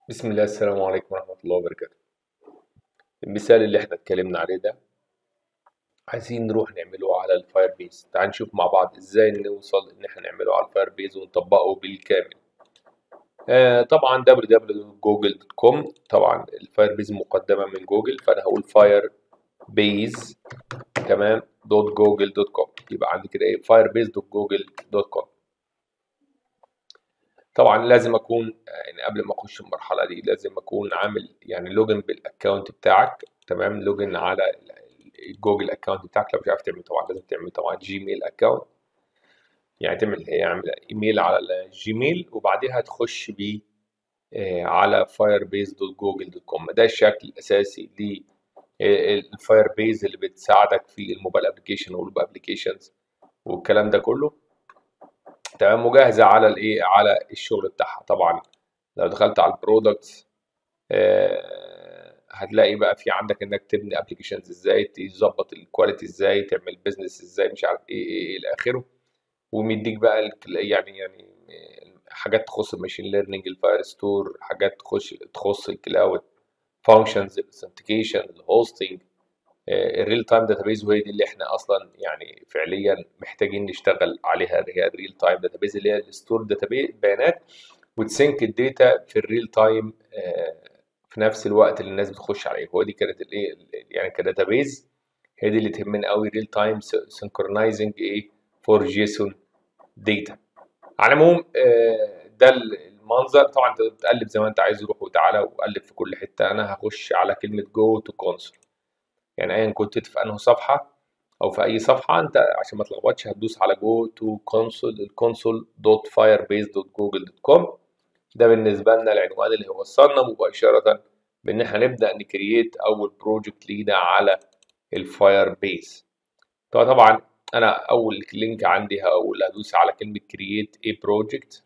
بسم الله السلام عليكم ورحمة الله وبركاته المثال اللي احنا اتكلمنا عليه ده عايزين نروح نعمله على الفاير بيز تعال نشوف مع بعض ازاي نوصل ان احنا نعمله على الفاير بيز ونطبقه بالكامل آه طبعا www.google.com طبعا الفاير بيز مقدمة من جوجل فانا هقول فاير بيز تمام دوت جوجل دوت كوم يبقى عندي كده ايه فاير بيز دوت جوجل دوت كوم طبعا لازم اكون يعني قبل ما اخش المرحله دي لازم اكون عامل يعني لوجن بالاكونت بتاعك تمام لوجن على الجوجل اكونت بتاعك لو مش عارف تعمل طبعا لازم تعمل طبعا جيميل اكونت يعني تعمل يعمل ايميل على الجيميل وبعديها تخش بيه على firebase.google.com ده الشكل الاساسي للفاير بيز اللي بتساعدك في الموبايل ابلكيشن والويب ابلكيشنز والكلام ده كله تمام مجهزه على الايه على الشغل بتاعها طبعا لو دخلت على البرودكتس آه هتلاقي بقى في عندك انك تبني ابلكيشنز ازاي تظبط الكواليتي ازاي تعمل بيزنس ازاي مش عارف ايه ايه, إيه الى اخره ومديك بقى يعني يعني حاجات تخص الماشين ليرنينج الفاير ستور حاجات تخش تخص الكلاود فانكشنز الاثنتيكيشن الهوستنج الريل تايم داتابيز وهي دي اللي احنا اصلا يعني فعليا محتاجين نشتغل عليها اللي هي الريل تايم داتابيز اللي هي الستور داتابيز بيانات وتسينك الداتا في الريل تايم في نفس الوقت اللي الناس بتخش عليه هو دي كانت الايه يعني كداتابيز هي دي اللي تهمنا قوي ريل تايم سنكرونايزنج ايه فور جيسون داتا على العموم ده المنظر طبعا انت بتقلب زي ما انت عايز روح وتعالى وقلب في كل حته انا هخش على كلمه جو تو كونسول يعني ايا كنت في انه صفحه او في اي صفحه انت عشان ما تلخبطش هتدوس على جو تو كونسول الكونسول دوت فاير بيز دوت جوجل دوت كوم ده بالنسبه لنا العنوان اللي هيوصلنا مباشره بان احنا نبدا نكرييت اول بروجكت لينا على الفاير بيز طبعا انا اول لينك عندي هقول هدوس على كلمه كرييت اي بروجكت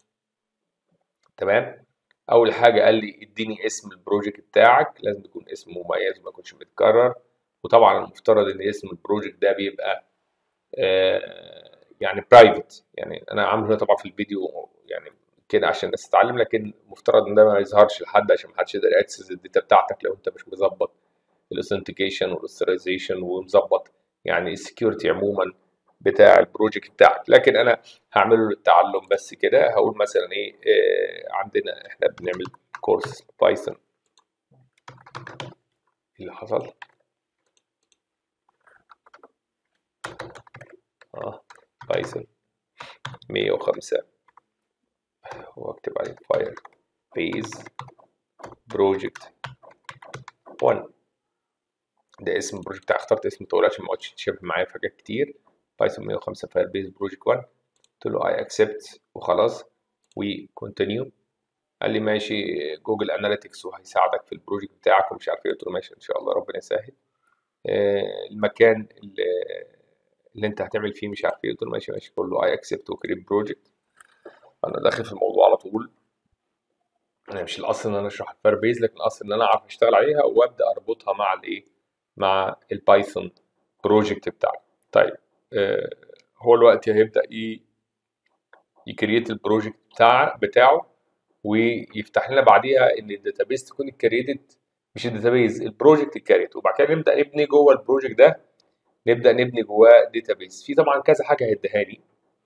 تمام اول حاجه قال لي اديني اسم البروجكت بتاعك لازم يكون اسم مميز وما يكونش متكرر وطبعا المفترض ان اسم البروجكت ده بيبقى آه يعني برايفت يعني انا عامله طبعا في الفيديو يعني كده عشان الناس تتعلم لكن المفترض ان ده ما يظهرش لحد عشان ما حدش يقدر ياكسس الداتا بتاعتك لو انت مش مظبط الاوثنتيكيشن والاسترايزيشن ومظبط يعني السكيورتي عموما بتاع البروجكت بتاعك لكن انا هعمله للتعلم بس كده هقول مثلا ايه آه عندنا احنا بنعمل كورس بايثون اللي حصل اه بايثون 105 واكتب عليه فاير بيز بروجكت 1 ده اسم البروجكت بتاعي اخترت اسم طويل عشان ما اقعدش تشابه معايا في حاجات كتير بايثون 105 فاير بيز بروجكت 1 قلت له اي اكسبت وخلاص وكونتينيو قال لي ماشي جوجل اناليتكس وهيساعدك في البروجكت بتاعك ومش عارف ايه قلت له ماشي ان شاء الله ربنا يسهل آه المكان اللي اللي انت هتعمل فيه مش عارف ايه قلت له ماشي ماشي قول له اي اكسبت وكريت بروجكت انا داخل في الموضوع على طول انا مش الاصل ان انا اشرح الفاير بيز لكن الاصل ان انا اعرف اشتغل عليها وابدا اربطها مع الايه مع البايثون بروجكت بتاعي طيب آه هو الوقت هيبدا يكريت البروجكت بتاع بتاعه ويفتح لنا بعديها ان الداتابيز تكون اتكريتد مش الداتابيز البروجكت اتكريت وبعد كده نبدا نبني جوه البروجكت ده نبدا نبني جواه داتابيز في طبعا كذا حاجه هيديها لي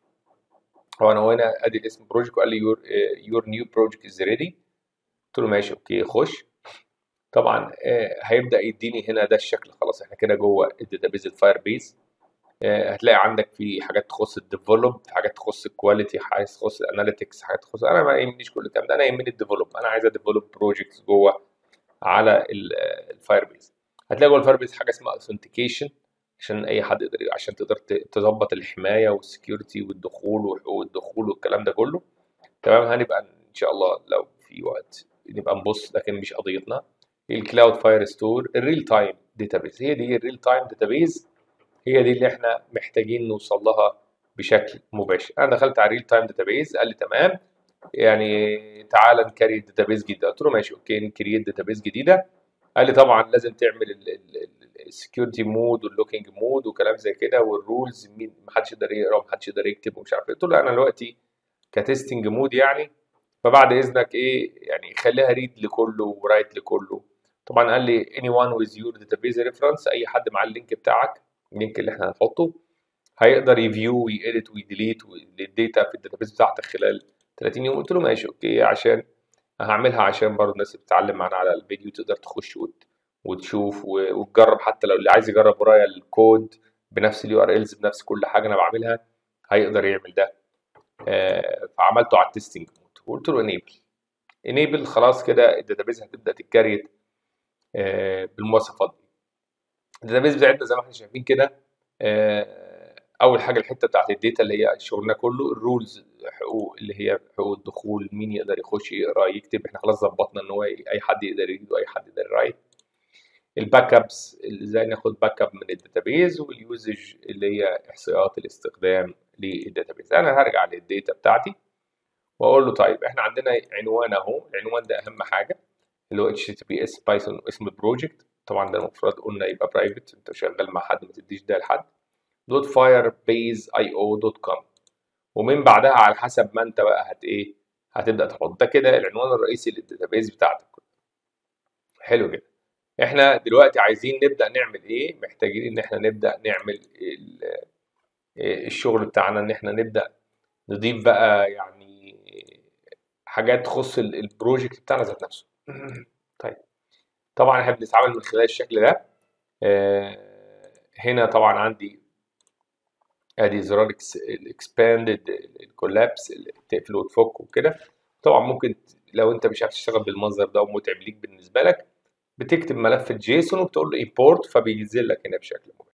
هو انا هنا ادي الاسم بروجكت وقال لي يور يور نيو بروجكت از ريدي قلت له ماشي اوكي خش طبعا آه هيبدا يديني هنا ده الشكل خلاص احنا كده جوه الداتابيز الفاير بيز آه هتلاقي عندك في حاجات تخص الديفلوب حاجات تخص الكواليتي حاجات تخص الاناليتكس حاجات تخص انا ما يهمنيش كل الكلام ده انا يهمني الديفلوب انا عايز اديفلوب بروجكتس جوه على الفاير بيز هتلاقي جوه الفاير بيز حاجه اسمها اوثنتيكيشن عشان اي حد يقدر عشان تقدر تظبط الحمايه والسكيورتي والدخول وحقوق الدخول والكلام ده كله تمام هنبقى ان شاء الله لو في وقت نبقى نبص لكن مش قضيتنا الكلاود فاير ستور الريل تايم داتابيز هي دي الريل تايم داتابيز هي دي اللي احنا محتاجين نوصل لها بشكل مباشر انا دخلت على الريل تايم داتابيز قال لي تمام يعني تعالى نكري داتابيز جديده قلت له ماشي اوكي نكريت داتابيز جديده قال لي طبعا لازم تعمل السكيورتي مود واللوكينج مود وكلام زي كده والرولز مين محدش يقدر يقرا ومحدش يقدر يكتب ومش عارف ايه قلت له انا دلوقتي كتستنج مود يعني فبعد اذنك ايه يعني خليها ريد لكله ورايت لكله طبعا قال لي anyone with your database reference اي حد مع اللينك بتاعك اللينك اللي احنا هنحطه هيقدر يفيو ويedit ويديليت الداتا في الداتابيس بتاعتك خلال 30 يوم قلت له ماشي اوكي عشان هعملها عشان برضه الناس اللي بتتعلم معانا على الفيديو تقدر تخش وت... وتشوف و... وتجرب حتى لو اللي عايز يجرب ورايا الكود بنفس اليو ار ايلز بنفس كل حاجه انا بعملها هيقدر يعمل ده آه فعملته على التستنج مود وقلت له انيبل انيبل خلاص كده الداتابيز هتبدا تتكريت آه بالمواصفات دي الداتابيز بتاعتنا زي ما احنا شايفين كده آه اول حاجه الحته بتاعت الداتا اللي هي شغلنا كله الرولز حقوق اللي هي حقوق الدخول مين يقدر يخش يقرا يكتب احنا خلاص ظبطنا ان هو اي حد يقدر يريد واي حد يقدر يرايت الباك ابس ازاي ناخد باك اب من الداتابيز واليوزج اللي هي احصائيات الاستخدام للداتابيز انا هرجع للداتا بتاعتي واقول له طيب احنا عندنا عنوان اهو العنوان ده اهم حاجه اللي هو https بايثون اسم البروجكت طبعا ده المفروض قلنا يبقى برايفت انت شغال مع حد ما تديش ده لحد دوت فاير بيز اي او دوت كوم ومن بعدها على حسب ما انت بقى هت ايه هتبدا تحط ده كده العنوان الرئيسي للداتابيز بتاعتك حلو جدا احنا دلوقتي عايزين نبدا نعمل ايه محتاجين ان احنا نبدا نعمل الشغل بتاعنا ان احنا نبدا نضيف بقى يعني حاجات تخص البروجكت بتاعنا ذات نفسه طيب طبعا احنا بنتعامل من خلال الشكل ده هنا طبعا عندي ادي زرار الاكسباندد الكولابس تقفل وتفك وكده طبعا ممكن لو انت مش عارف تشتغل بالمنظر ده ومتعب ليك بالنسبه لك بتكتب ملف جيسون وبتقول له امبورت فبينزل لك هنا بشكل مباشر